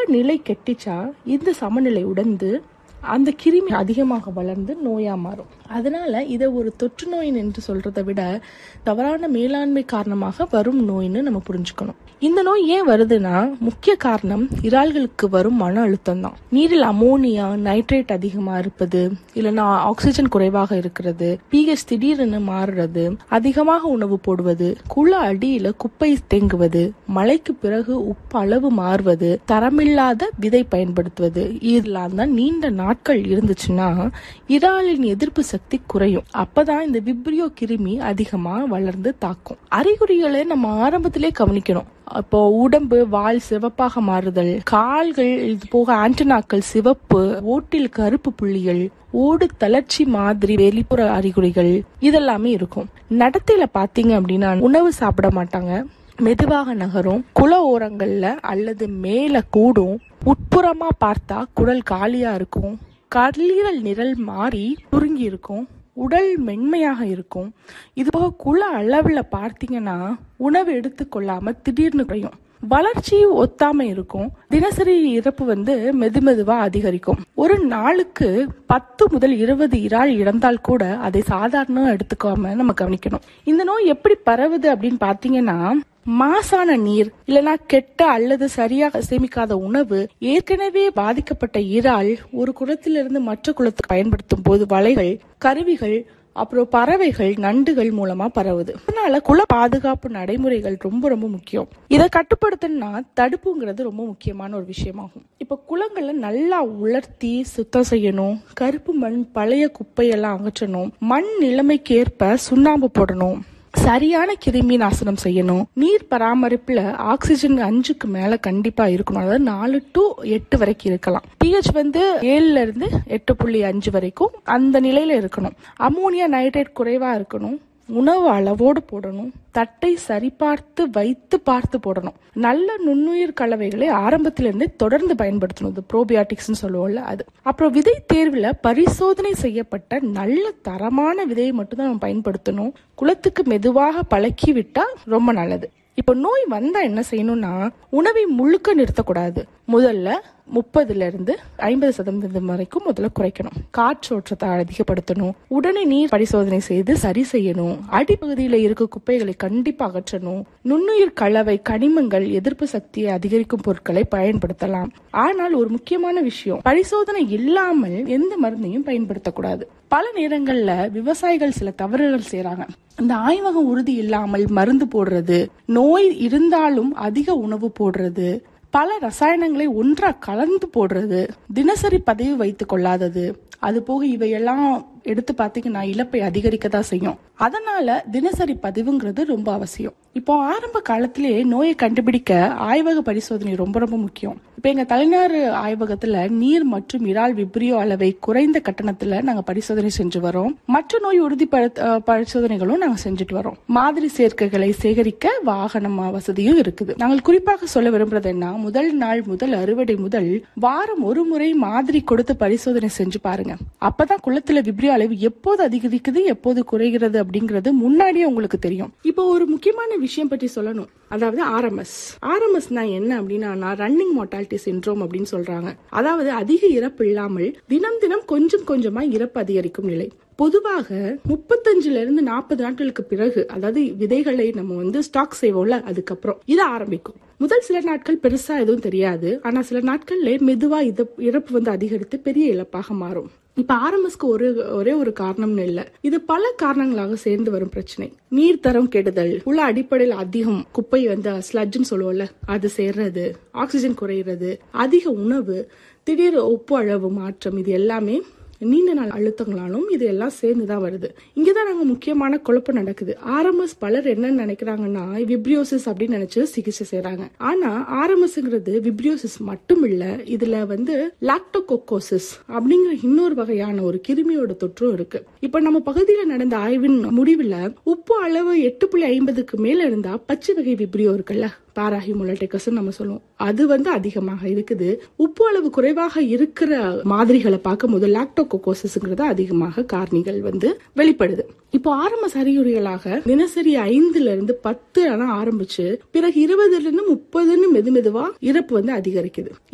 நிலை கெட்டிச்சா இந்த சமநிலை உடைந்து அந்த கிருமி அதிகமாக வளர்ந்து நோயா மாறும் அதனால இதை ஒரு தொற்று நோய் என்று சொல்றதை விட தவறான மேலாண்மை காரணமாக வரும் நோய்னு நம்ம புரிஞ்சுக்கணும் இந்த நோய் ஏன் வருதுன்னா முக்கிய காரணம் இறால்களுக்கு வரும் மன அழுத்தம் தான் நீரில் அமோனியா நைட்ரேட் அதிகமா இருப்பது இல்லைன்னா ஆக்சிஜன் குறைவாக இருக்கிறது பிஹெச் திடீரென மாறுறது அதிகமாக உணவு போடுவது குள அடியில குப்பை தேங்குவது மழைக்கு பிறகு உப்பு அளவு மாறுவது தரமில்லாத விதை பயன்படுத்துவது இதெல்லாம் தான் நீண்ட நாட்கள் இருந்துச்சுன்னா இறாலின் எதிர்ப்பு சக்தி குறையும் அப்பதான் இந்த விப்ரியோ கிருமி அதிகமா வளர்ந்து தாக்கும் அறிகுறிகளை நம்ம ஆரம்பத்திலே கவனிக்கணும் அப்போ உடம்பு வால் சிவப்பாக மாறுதல் கால்கள் இது போக ஆண்டனாக்கள் சிவப்பு ஓட்டில் கருப்பு புள்ளிகள் ஓடு தளர்ச்சி மாதிரி வெளிப்புற அறிகுறிகள் இதெல்லாமே இருக்கும் நடத்தையில பாத்தீங்க அப்படின்னா உணவு சாப்பிட மாட்டாங்க மெதுவாக நகரும் குள ஓரங்கள்ல அல்லது மேல கூடும் உட்புறமா பார்த்தா குடல் காலியா இருக்கும் கல்லீரல் நிரல் மாறி சுருங்கி இருக்கும் உடல் மென்மையாக இருக்கும் இது போக குள அளவுல பார்த்தீங்கன்னா உணவு எடுத்துக்கொள்ளாம திடீர்னு குறையும் வளர்ச்சி ஒத்தாம இருக்கும் தினசரி இறப்பு வந்து மெதுமெதுவா அதிகரிக்கும் ஒரு நாளுக்கு பத்து முதல் இருபது இறால் இறந்தால் கூட அதை சாதாரண எடுத்துக்காம நம்ம கவனிக்கணும் இந்த நோய் எப்படி பரவுது அப்படின்னு பாத்தீங்கன்னா மாசான நீர் இல்லனா கெட்ட அல்லது சரியாக சேமிக்காத உணவு ஏற்கனவே பாதிக்கப்பட்ட இறால் ஒரு குளத்திலிருந்து மற்ற குளத்துக்கு பயன்படுத்தும் போது வலைகள் கருவிகள் அப்புறம் பறவைகள் நண்டுகள் மூலமா பரவுது அதனால குல பாதுகாப்பு நடைமுறைகள் ரொம்ப ரொம்ப முக்கியம் இதை கட்டுப்படுத்தணும்னா தடுப்புங்கிறது ரொம்ப முக்கியமான ஒரு விஷயமாகும் இப்ப குளங்களை நல்லா உலர்த்தி சுத்தம் செய்யணும் கருப்பு மண் பழைய குப்பையெல்லாம் அகற்றணும் மண் நிலைமைக்கு ஏற்ப சுண்ணாம்பு போடணும் சரியான கிருமி நாசனம் செய்யணும் நீர் பராமரிப்புல ஆக்சிஜன் அஞ்சுக்கு மேல கண்டிப்பா இருக்கணும் அதாவது நாலு டு எட்டு வரைக்கும் இருக்கலாம் பிஹெச் வந்து ஏழுல இருந்து எட்டு புள்ளி அஞ்சு வரைக்கும் அந்த நிலையில இருக்கணும் அமோனியா நைட்ரேட் குறைவா இருக்கணும் உணவு அளவோடு போடணும் தட்டை சரிபார்த்து வைத்து பார்த்து போடணும் நல்ல நுண்ணுயிர் கலவைகளை ஆரம்பத்திலிருந்தே தொடர்ந்து பயன்படுத்தணும் இது ப்ரோபியாட்டிக்ஸ்னு சொல்லுவோம்ல அது அப்புறம் விதை தேர்வில் பரிசோதனை செய்யப்பட்ட நல்ல தரமான விதையை மட்டும்தான் நம்ம பயன்படுத்தணும் குளத்துக்கு மெதுவாக பழக்கி விட்டா ரொம்ப நல்லது இப்போ நோய் வந்தா என்ன செய்யணும்னா உணவை முழுக்க நிறுத்தக்கூடாது முதல்ல முப்பதுல இருந்து ஐம்பது சதவீதம் வரைக்கும் முதல்ல குறைக்கணும் காற்றோட்டத்தை அதிகப்படுத்தணும் உடனே நீர் பரிசோதனை செய்து சரி செய்யணும் அடிப்பகுதியில இருக்க குப்பைகளை கண்டிப்பா அகற்றணும் நுண்ணுயிர் கலவை கனிமங்கள் எதிர்ப்பு சக்தியை அதிகரிக்கும் பொருட்களை பயன்படுத்தலாம் ஆனால் ஒரு முக்கியமான விஷயம் பரிசோதனை இல்லாமல் எந்த மருந்தையும் பயன்படுத்தக்கூடாது பல நேரங்கள்ல விவசாயிகள் சில தவறுகள் செய்யறாங்க இந்த ஆய்வகம் உறுதி இல்லாமல் மருந்து போடுறது நோய் இருந்தாலும் அதிக உணவு போடுறது பல ரசாயனங்களை ஒன்றா கலந்து போடுறது தினசரி பதிவு வைத்துக் கொள்ளாதது அது போக இவையெல்லாம் எடுத்து பார்த்தீங்கன்னா இழப்பை அதிகரிக்க தான் செய்யும் அதனால தினசரி பதிவுங்கிறது ரொம்ப அவசியம் இப்போ ஆரம்ப காலத்திலேயே நோயை கண்டுபிடிக்க ஆய்வக பரிசோதனை ரொம்ப ரொம்ப முக்கியம் இப்போ எங்க தலைஞர் ஆய்வகத்துல நீர் மற்றும் இறால் விப்ரியோ அளவை குறைந்த கட்டணத்துல நாங்க பரிசோதனை செஞ்சு வரோம் மற்ற நோய் உறுதிப்படுத்த பரிசோதனைகளும் நாங்க செஞ்சுட்டு வரோம் மாதிரி சேர்க்கைகளை சேகரிக்க வாகனம் வசதியும் இருக்குது நாங்கள் குறிப்பாக சொல்ல விரும்புறது என்ன முதல் நாள் முதல் அறுவடை முதல் வாரம் ஒரு முறை மாதிரி கொடுத்து பரிசோதனை செஞ்சு பாருங்க அப்பதான் குளத்துல விப்ரியோ அளவு எப்போது அதிகரிக்குது எப்போது குறைகிறது அப்படிங்கிறது முன்னாடியே உங்களுக்கு தெரியும் இப்போ ஒரு முக்கியமான விஷயம் பற்றி சொல்லணும் அதாவது ஆர்எம்எஸ் ஆர்எம்எஸ்னா என்ன அப்படின்னா ரன்னிங் மோர்டாலிட்டி சிண்ட்ரோம் அப்படின்னு சொல்றாங்க அதாவது அதிக இறப்பு இல்லாமல் தினம் தினம் கொஞ்சம் கொஞ்சமா இறப்பு அதிகரிக்கும் நிலை பொதுவாக முப்பத்தஞ்சுல இருந்து நாற்பது நாட்களுக்கு பிறகு அதாவது விதைகளை நம்ம வந்து ஸ்டாக் செய்வோம்ல அதுக்கப்புறம் இது ஆரம்பிக்கும் முதல் சில நாட்கள் பெருசா எதுவும் தெரியாது ஆனா சில நாட்கள்ல மெதுவா இது இறப்பு வந்து அதிகரித்து பெரிய இழப்பாக மாறும் இப்ப ஆர்எம்எஸ்க்கு ஒரு ஒரே ஒரு காரணம்னு இல்ல இது பல காரணங்களாக சேர்ந்து வரும் பிரச்சனை நீர் தரம் கெடுதல் உள்ள அடிப்படையில் அதிகம் குப்பை வந்து ஸ்லட்ஜ்னு சொல்லுவோம்ல அது சேர்றது ஆக்சிஜன் குறையிறது அதிக உணவு திடீர் ஒப்பு அளவு மாற்றம் இது எல்லாமே நீண்ட நாள் அழுத்தங்களாலும் இது எல்லாம் சேர்ந்து தான் வருது இங்கதான் நாங்க முக்கியமான குழப்பம் நடக்குது ஆர்எம்எஸ் பலர் என்ன நினைக்கிறாங்கன்னா விப்ரியோசிஸ் அப்படின்னு நினைச்சு சிகிச்சை செய்யறாங்க ஆனா ஆர்எம்எஸ்ங்கிறது விப்ரியோசிஸ் மட்டும் இல்ல இதுல வந்து லாக்டோகோகோசிஸ் அப்படிங்கிற இன்னொரு வகையான ஒரு கிருமியோட தொற்றும் இருக்கு இப்ப நம்ம பகுதியில் நடந்த ஆய்வின் முடிவுல உப்பு அளவு எட்டு புள்ளி ஐம்பதுக்கு மேல இருந்தா பச்சை வகை விப்ரியோ இருக்குல்ல பாராஹிமோலட்டிகஸ் நம்ம சொல்லுவோம் அது வந்து அதிகமாக இருக்குது உப்பு அளவு குறைவாக இருக்கிற மாதிரிகளை பார்க்கும்போது லாக்டோகோகோசிஸ்ங்கிறது அதிகமாக காரணிகள் வந்து வெளிப்படுது இப்போ ஆரம்ப அறிகுறிகளாக தினசரி ஐந்துல இருந்து பத்து ஆனா ஆரம்பிச்சு பிறகு இருபதுல இருந்து முப்பதுன்னு மெது மெதுவா இறப்பு வந்து அதிகரிக்குது